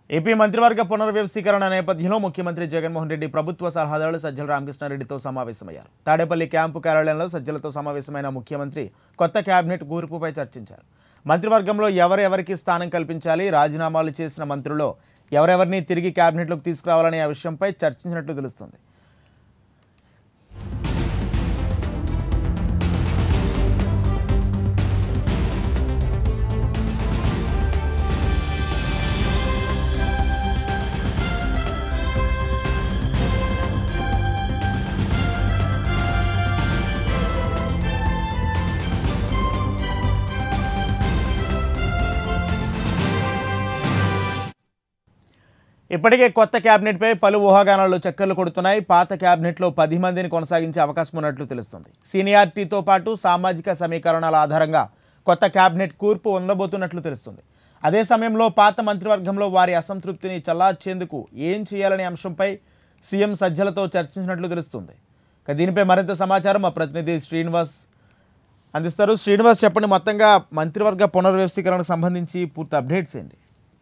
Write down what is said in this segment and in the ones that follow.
AP మంత్రివర్గ పునర్వ్యవస్థీకరణ నేపథ్యంలో ముఖ్యమంత్రి జగన్మోహన్ రెడ్డి ప్రభుత్వ సలహాదారులు సజ్జల రామకృష్ణారెడ్డితో సమావేశమయ్యారు తాడేపల్లి క్యాంపు కార్యాలయంలో సజ్జలతో సమావేశమైన ముఖ్యమంత్రి కొత్త కేబినెట్ కూర్పుపై చర్చించారు మంత్రివర్గంలో ఎవరెవరికి స్థానం కల్పించాలి రాజీనామాలు చేసిన మంత్రుల్లో ఎవరెవరిని తిరిగి కేబినెట్లోకి తీసుకురావాలనే ఆ విషయంపై చర్చించినట్లు తెలుస్తుంది ఇప్పటికే కొత్త కేబినెట్పై పలు ఊహాగానాలు చక్కర్లు కొడుతున్నాయి పాత కేబినెట్లో పది మందిని కొనసాగించే అవకాశం ఉన్నట్లు తెలుస్తుంది సీనియారిటీతో పాటు సామాజిక సమీకరణాల ఆధారంగా కొత్త కేబినెట్ కూర్పు ఉండబోతున్నట్లు తెలుస్తుంది అదే సమయంలో పాత మంత్రివర్గంలో వారి అసంతృప్తిని చల్లార్చేందుకు ఏం చేయాలనే అంశంపై సీఎం సజ్జలతో చర్చించినట్లు తెలుస్తుంది ఇక దీనిపై మరింత సమాచారం మా ప్రతినిధి శ్రీనివాస్ అందిస్తారు శ్రీనివాస్ చెప్పండి మొత్తంగా మంత్రివర్గ పునర్వ్యవస్థీకరణకు సంబంధించి పూర్తి అప్డేట్స్ ఏంటి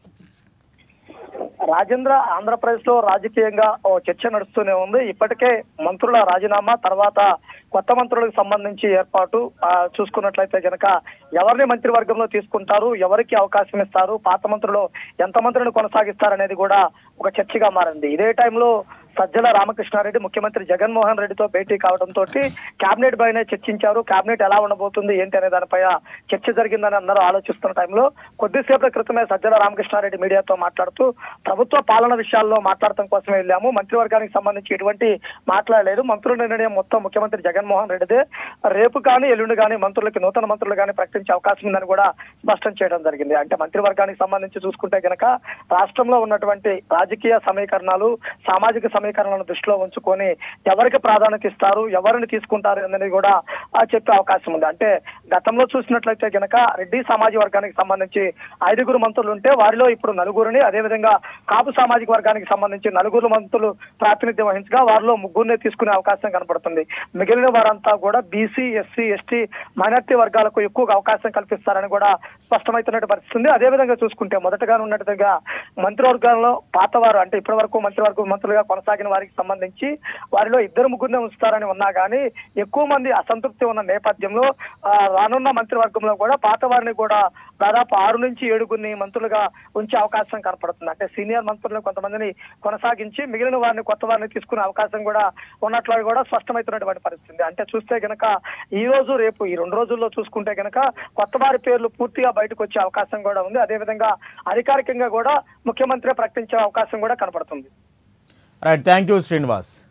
రాజేంద్ర ఆంధ్రప్రదేశ్ లో రాజకీయంగా ఓ చర్చ నడుస్తూనే ఉంది ఇప్పటికే మంత్రుల రాజీనామా తర్వాత కొత్త మంత్రులకు సంబంధించి ఏర్పాటు ఆ, చూసుకున్నట్లయితే గనక ఎవరిని మంత్రివర్గంలో తీసుకుంటారు ఎవరికి అవకాశం ఇస్తారు పాత మంత్రులు ఎంత మంత్రులను కొనసాగిస్తారనేది కూడా ఒక చర్చగా మారింది ఇదే టైంలో సజ్జల రామకృష్ణారెడ్డి ముఖ్యమంత్రి జగన్మోహన్ రెడ్డితో భేటీ కావడంతో కేబినెట్ పైనే చర్చించారు కేబినెట్ ఎలా ఉండబోతుంది ఏంటి అనే దానిపై చర్చ జరిగిందని అందరూ ఆలోచిస్తున్న టైంలో కొద్దిసేపటి క్రితమే సజ్జల రామకృష్ణారెడ్డి మీడియాతో మాట్లాడుతూ ప్రభుత్వ పాలన విషయాల్లో మాట్లాడటం కోసమే వెళ్ళాము మంత్రివర్గానికి సంబంధించి ఎటువంటి మాట్లాడలేదు మంత్రుల నిర్ణయం మొత్తం ముఖ్యమంత్రి జగన్మోహన్ రెడ్డిదే రేపు కానీ ఎల్లుండి కానీ మంత్రులకి నూతన మంత్రులు కానీ ప్రకటించే అవకాశం ఉందని కూడా స్పష్టం చేయడం జరిగింది అంటే మంత్రివర్గానికి సంబంధించి చూసుకుంటే గనక రాష్ట్రంలో ఉన్నటువంటి రాజకీయ సమీకరణాలు సామాజిక సమీకరణలను దృష్టిలో ఉంచుకొని ఎవరికి ప్రాధాన్యత ఇస్తారు ఎవరిని తీసుకుంటారు అనేది కూడా ఆ, చెప్పే అవకాశం ఉంది అంటే గతంలో చూసినట్లయితే గనక రెడ్డి సామాజిక వర్గానికి సంబంధించి ఐదుగురు మంత్రులు ఉంటే వారిలో ఇప్పుడు నలుగురిని అదేవిధంగా కాపు సామాజిక వర్గానికి సంబంధించి నలుగురు మంత్రులు ప్రాతినిధ్యం వహించగా వారిలో ముగ్గురినే తీసుకునే అవకాశం కనపడుతుంది మిగిలిన వారంతా కూడా బీసీ ఎస్సీ ఎస్టీ మైనార్టీ వర్గాలకు ఎక్కువగా అవకాశం కల్పిస్తారని కూడా స్పష్టమైతున్నట్టు పరిస్థితి ఉంది అదేవిధంగా చూసుకుంటే మొదటగా ఉన్నట్టుగా మంత్రివర్గంలో పాతవారు అంటే ఇప్పటి వరకు మంత్రివర్గ మంత్రులుగా కొనసాగిన వారికి సంబంధించి వారిలో ఇద్దరు ముగ్గురినే ఉంచుతారని ఉన్నా కానీ ఎక్కువ మంది అసంతృప్తి ఉన్న నేపథ్యంలో ఆ, రానున్న మంత్రివర్గంలో కూడా పాత వారిని కూడా దాదాపు ఆరు నుంచి ఏడుగురిని మంత్రులుగా ఉంచే అవకాశం కనపడుతుంది అంటే సీనియర్ మంత్రులను కొంతమందిని కొనసాగించి మిగిలిన వారిని కొత్త వారిని తీసుకునే అవకాశం కూడా ఉన్నట్లు కూడా స్పష్టమవుతున్నటువంటి పరిస్థితి అంటే చూస్తే గనక ఈ రోజు రేపు ఈ రెండు రోజుల్లో చూసుకుంటే గనక కొత్త వారి పేర్లు పూర్తిగా బయటకు వచ్చే అవకాశం కూడా ఉంది అదేవిధంగా అధికారికంగా కూడా ముఖ్యమంత్రి ప్రకటించే అవకాశం కూడా కనపడుతుంది రైట్ థ్యాంక్ యూ శ్రీనివాస్